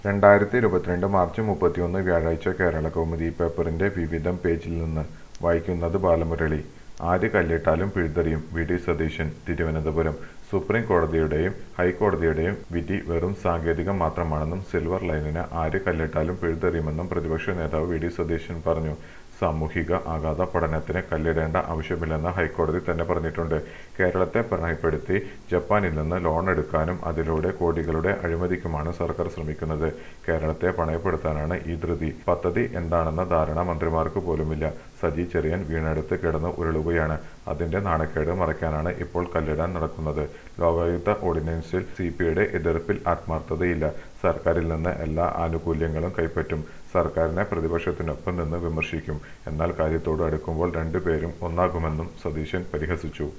രണ്ടായിരത്തി ഇരുപത്തിരണ്ട് മാർച്ച് മുപ്പത്തിയൊന്ന് വ്യാഴാഴ്ച കേരള കൗമുദി പേപ്പറിന്റെ വിവിധം പേജിൽ നിന്ന് വായിക്കുന്നത് ബാലമുരളി ആര് കല്ലിട്ടാലും പിഴുതെറിയും V D Satheesan Thiruvananthapuram supreme കോടതിയുടെയും ഹൈക്കോടതിയുടെയും വിധി വെറും സാങ്കേതികം മാത്രമാണെന്നും സിൽവർ ലൈനിന് ആര് കല്ലിട്ടാലും പിഴുതെറിയുമെന്നും പ്രതിപക്ഷ നേതാവ് വി ഡി സതീശൻ പറഞ്ഞു സാമൂഹിക ആഘാത പഠനത്തിന് കല്ലിടേണ്ട ആവശ്യമില്ലെന്ന് ഹൈക്കോടതി തന്നെ പറഞ്ഞിട്ടുണ്ട് കേരളത്തെ പ്രണയപ്പെടുത്തി ജപ്പാനിൽ നിന്ന് ലോൺ എടുക്കാനും അതിലൂടെ കോടികളുടെ അഴിമതിക്കുമാണ് സർക്കാർ ശ്രമിക്കുന്നത് കേരളത്തെ പണയപ്പെടുത്താനാണ് ഈ ധൃതി പദ്ധതി എന്താണെന്ന ധാരണ മന്ത്രിമാർക്ക് പോലുമില്ല സജി ചെറിയൻ വീണെടുത്ത് കിടന്ന് ഉരുളുകയാണ് അതിന്റെ നാണക്കേട് മറയ്ക്കാനാണ് ഇപ്പോൾ കല്ലിടാൻ നടക്കുന്നത് ലോകായുക്ത ഓർഡിനൻസിൽ സി പിയുടെ എതിർപ്പിൽ ആത്മാർത്ഥതയില്ല സർക്കാരിൽ നിന്ന് എല്ലാ ആനുകൂല്യങ്ങളും കൈപ്പറ്റും സർക്കാരിനെ പ്രതിപക്ഷത്തിനൊപ്പം നിന്ന് വിമർശിക്കും എന്നാൽ കാര്യത്തോട് അടുക്കുമ്പോൾ രണ്ടുപേരും ഒന്നാകുമെന്നും സതീശൻ പരിഹസിച്ചു